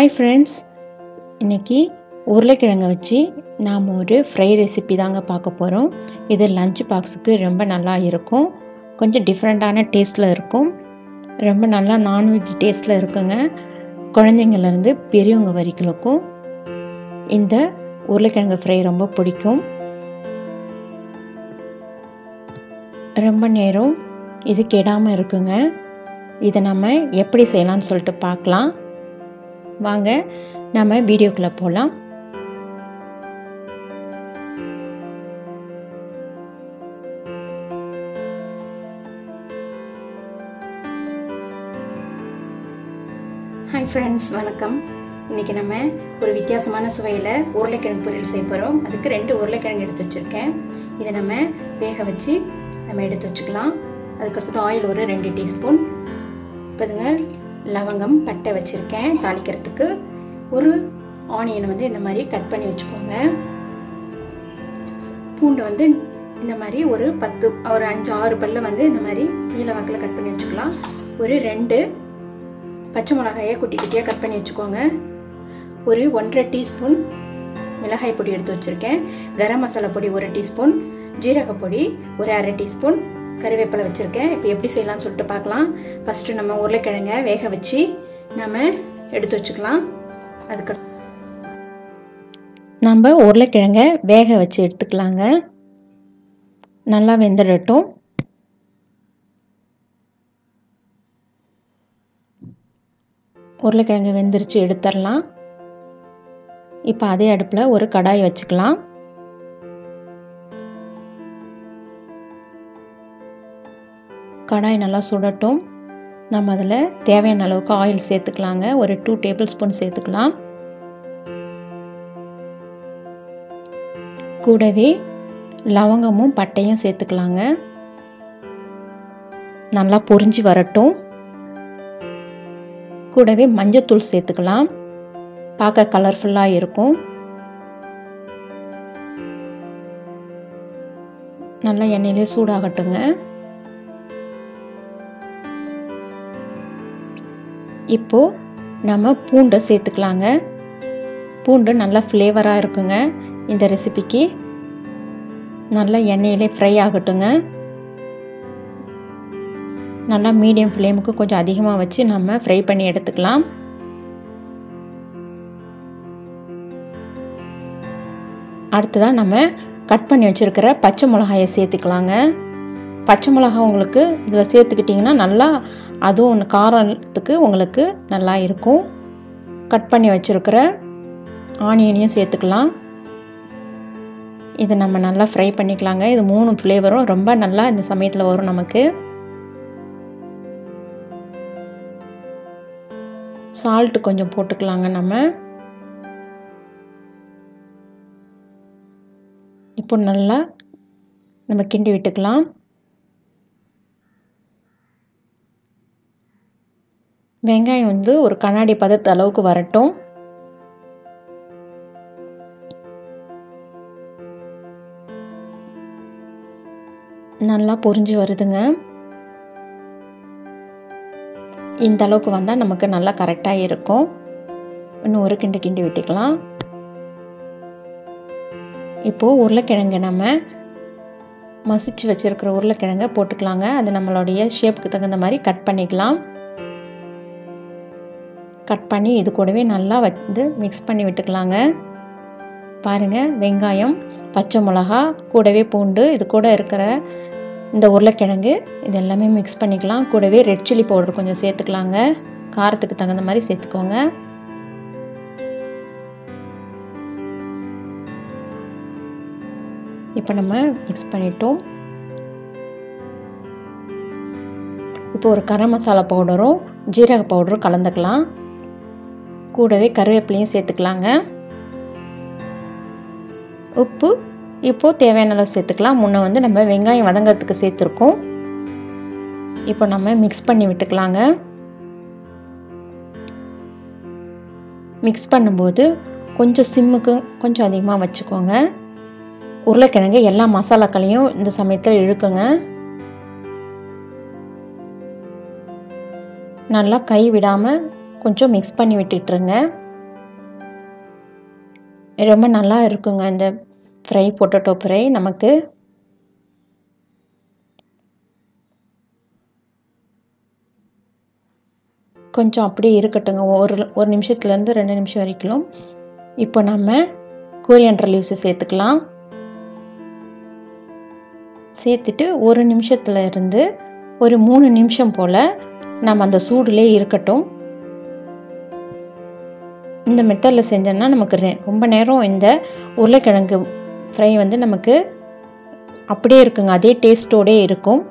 hi friends இன்றைக்கி உருளைக்கிழங்கை வச்சு நாம் ஒரு ஃப்ரை ரெசிபி தாங்க பார்க்க போகிறோம் இது லஞ்ச் பாக்ஸுக்கு ரொம்ப நல்லா இருக்கும் கொஞ்சம் டிஃப்ரெண்ட்டான டேஸ்ட்டில் இருக்கும் ரொம்ப நல்லா நான்வெஜ் டேஸ்ட்டில் இருக்குங்க குழந்தைங்கள்லேருந்து பெரியவங்க வரைக்கும் இந்த உருளைக்கிழங்கு ஃப்ரை ரொம்ப பிடிக்கும் ரொம்ப நேரம் இது கெடாமல் இருக்குங்க இதை நம்ம எப்படி செய்யலாம்னு சொல்லிட்டு பார்க்கலாம் வாங்க நம்ம வீடியோக்குள்ளே போகலாம் ஹாய் ஃப்ரெண்ட்ஸ் வணக்கம் இன்றைக்கி நம்ம ஒரு வித்தியாசமான சுவையில் உருளைக்கிழங்கு பொரியல் செய்ய போகிறோம் அதுக்கு ரெண்டு உருளைக்கிழங்கு எடுத்து வச்சுருக்கேன் இதை நம்ம வேக வச்சு நம்ம எடுத்து வச்சுக்கலாம் அதுக்கடுத்தது ஆயில் ஒரு ரெண்டு டீஸ்பூன் இப்போதுங்க லவங்கம் பட்டை வச்சுருக்கேன் தாளிக்கிறதுக்கு ஒரு ஆனியனை வந்து இந்த மாதிரி கட் பண்ணி வச்சுக்கோங்க பூண்டு வந்து இந்த மாதிரி ஒரு பத்து ஒரு அஞ்சு ஆறு பல்ல வந்து இந்த மாதிரி நீல வாக்கில் கட் பண்ணி வச்சுக்கலாம் ஒரு ரெண்டு பச்சை மிளகாயை குட்டி குட்டியாக கட் பண்ணி வச்சுக்கோங்க ஒரு ஒன்றரை டீஸ்பூன் மிளகாய் பொடி எடுத்து வச்சுருக்கேன் கரம் மசாலா பொடி ஒரு டீஸ்பூன் ஜீரக பொடி ஒரு அரை டீஸ்பூன் கருவேப்பிலை வச்சுருக்கேன் இப்போ எப்படி செய்யலாம்னு சொல்லிட்டு பார்க்கலாம் ஃபஸ்ட்டு நம்ம உருளைக்கிழங்க வேக வச்சு நம்ம எடுத்து வச்சுக்கலாம் அதுக்கு நம்ம உருளைக்கிழங்க வேக வச்சு எடுத்துக்கலாங்க நல்லா வெந்துடட்டும் உருளைக்கிழங்கு வெந்துருச்சு எடுத்துடலாம் இப்போ அதே அடுப்பில் ஒரு கடாய் வச்சுக்கலாம் கடாய் நல்லா சுடட்டும் நம்ம அதில் தேவையான அளவுக்கு ஆயில் சேர்த்துக்கலாங்க ஒரு டூ டேபிள் ஸ்பூன் சேர்த்துக்கலாம் கூடவே லவங்கமும் பட்டையும் சேர்த்துக்கலாங்க நல்லா பொரிஞ்சு வரட்டும் கூடவே மஞ்சத்தூள் சேர்த்துக்கலாம் பார்க்க கலர்ஃபுல்லாக இருக்கும் நல்லா எண்ணெயிலே சூடாகட்டுங்க இப்போ நம்ம பூண்டை சேர்த்துக்கலாங்க பூண்டு நல்லா ஃப்ளேவராக இருக்குங்க இந்த ரெசிபிக்கு நல்லா எண்ணெயிலே ஃப்ரை ஆகட்டுங்க நல்லா மீடியம் ஃப்ளேமுக்கு கொஞ்சம் அதிகமாக வச்சு நம்ம ஃப்ரை பண்ணி எடுத்துக்கலாம் அடுத்ததாக நம்ம கட் பண்ணி வச்சுருக்கிற பச்சை மிளகாயை சேர்த்துக்கலாங்க பச்சை மிளகாய் உங்களுக்கு இதில் சேர்த்துக்கிட்டிங்கன்னா நல்லா அதுவும் ஒன்று காரத்துக்கு உங்களுக்கு நல்லா இருக்கும் கட் பண்ணி வச்சுருக்கிற ஆனியனையும் சேர்த்துக்கலாம் இது நம்ம நல்லா ஃப்ரை பண்ணிக்கலாங்க இது மூணு ஃப்ளேவரும் ரொம்ப நல்லா இந்த சமயத்தில் வரும் நமக்கு சால்ட்டு கொஞ்சம் போட்டுக்கலாங்க நம்ம இப்போ நல்லா நம்ம கிண்டி விட்டுக்கலாம் வெங்காயம் வந்து ஒரு கண்ணாடி பதத்து அளவுக்கு வரட்டும் நல்லா பொரிஞ்சு வருதுங்க இந்த அளவுக்கு வந்தால் நமக்கு நல்லா கரெக்டாக இருக்கும் இன்னும் ஒரு கிண்டு கிண்டி விட்டுக்கலாம் இப்போது உருளைக்கிழங்கு நம்ம மசிச்சு வச்சுருக்கிற உருளைக்கிழங்க போட்டுக்கலாங்க அது நம்மளுடைய ஷேப்புக்கு தகுந்த மாதிரி கட் பண்ணிக்கலாம் கட் பண்ணி இது கூடவே நல்லா வந்து மிக்ஸ் பண்ணி விட்டுக்கலாங்க பாருங்கள் வெங்காயம் பச்சை மிளகா கூடவே பூண்டு இது கூட இருக்கிற இந்த உருளைக்கிழங்கு இது எல்லாமே மிக்ஸ் பண்ணிக்கலாம் கூடவே ரெட் சில்லி பவுடர் கொஞ்சம் சேர்த்துக்கலாங்க காரத்துக்கு தகுந்த மாதிரி சேர்த்துக்கோங்க இப்போ நம்ம மிக்ஸ் பண்ணிட்டோம் இப்போ ஒரு கரம் மசாலா பவுடரும் ஜீரக பவுடரும் கலந்துக்கலாம் கூடவே கருவேப்பிலையும் சேர்த்துக்கலாங்க உப்பு இப்போது தேவையான அளவு சேர்த்துக்கலாம் முன்னே வந்து நம்ம வெங்காயம் வதங்கிறதுக்கு சேர்த்துருக்கோம் இப்போ நம்ம மிக்ஸ் பண்ணி விட்டுக்கலாங்க மிக்ஸ் பண்ணும்போது கொஞ்சம் சிம்முக்கு கொஞ்சம் அதிகமாக வச்சுக்கோங்க உருளைக்கிழங்கு எல்லா மசாலாக்களையும் இந்த சமயத்தில் இழுக்குங்க நல்லா கை விடாமல் கொஞ்சம் மிக்ஸ் பண்ணி விட்டுட்டுருங்க ரொம்ப நல்லா இருக்குங்க இந்த ஃப்ரை பொட்டேட்டோ ஃப்ரை நமக்கு கொஞ்சம் அப்படியே இருக்கட்டுங்க ஒரு ஒரு நிமிஷத்துலேருந்து ரெண்டு நிமிஷம் வரைக்கும் இப்போ நம்ம கோரியண்டர் லீவ்ஸை சேர்த்துக்கலாம் சேர்த்துட்டு ஒரு நிமிஷத்துல இருந்து ஒரு மூணு நிமிஷம் போல் நம்ம அந்த சூடுலே இருக்கட்டும் இந்த மெத்தடில் செஞ்சோன்னா நமக்கு ரெ ரொம்ப நேரம் இந்த உருளைக்கிழங்கு ஃப்ரை வந்து நமக்கு அப்படியே இருக்குங்க அதே டேஸ்ட்டோடே இருக்கும்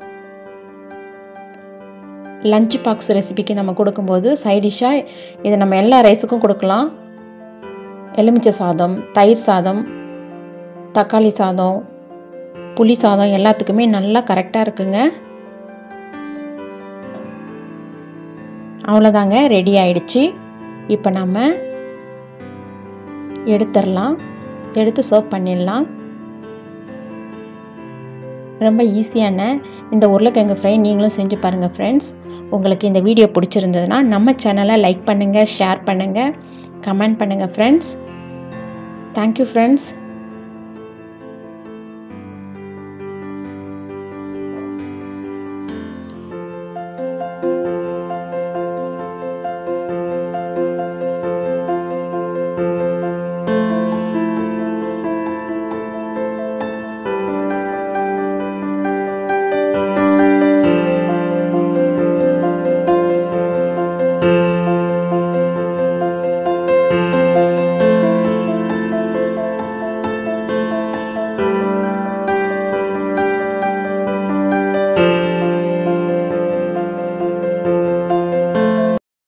லஞ்ச் பாக்ஸ் ரெசிபிக்கு நம்ம கொடுக்கும்போது சைடிஷ்ஷாக இதை நம்ம எல்லா ரைஸுக்கும் கொடுக்கலாம் எலுமிச்சை சாதம் தயிர் சாதம் தக்காளி சாதம் புளி சாதம் எல்லாத்துக்குமே நல்லா கரெக்டாக இருக்குங்க அவ்வளோதாங்க ரெடி ஆயிடுச்சு இப்போ நம்ம எடுத்துடலாம் எடுத்து சர்வ் பண்ணிடலாம் ரொம்ப ஈஸியான இந்த உருளைக்கிழங்கு ஃப்ரை நீங்களும் செஞ்சு பாருங்கள் ஃப்ரெண்ட்ஸ் உங்களுக்கு இந்த வீடியோ பிடிச்சிருந்ததுன்னா நம்ம சேனலை லைக் பண்ணுங்கள் ஷேர் பண்ணுங்கள் கமெண்ட் பண்ணுங்கள் ஃப்ரெண்ட்ஸ் தேங்க்யூ ஃப்ரெண்ட்ஸ்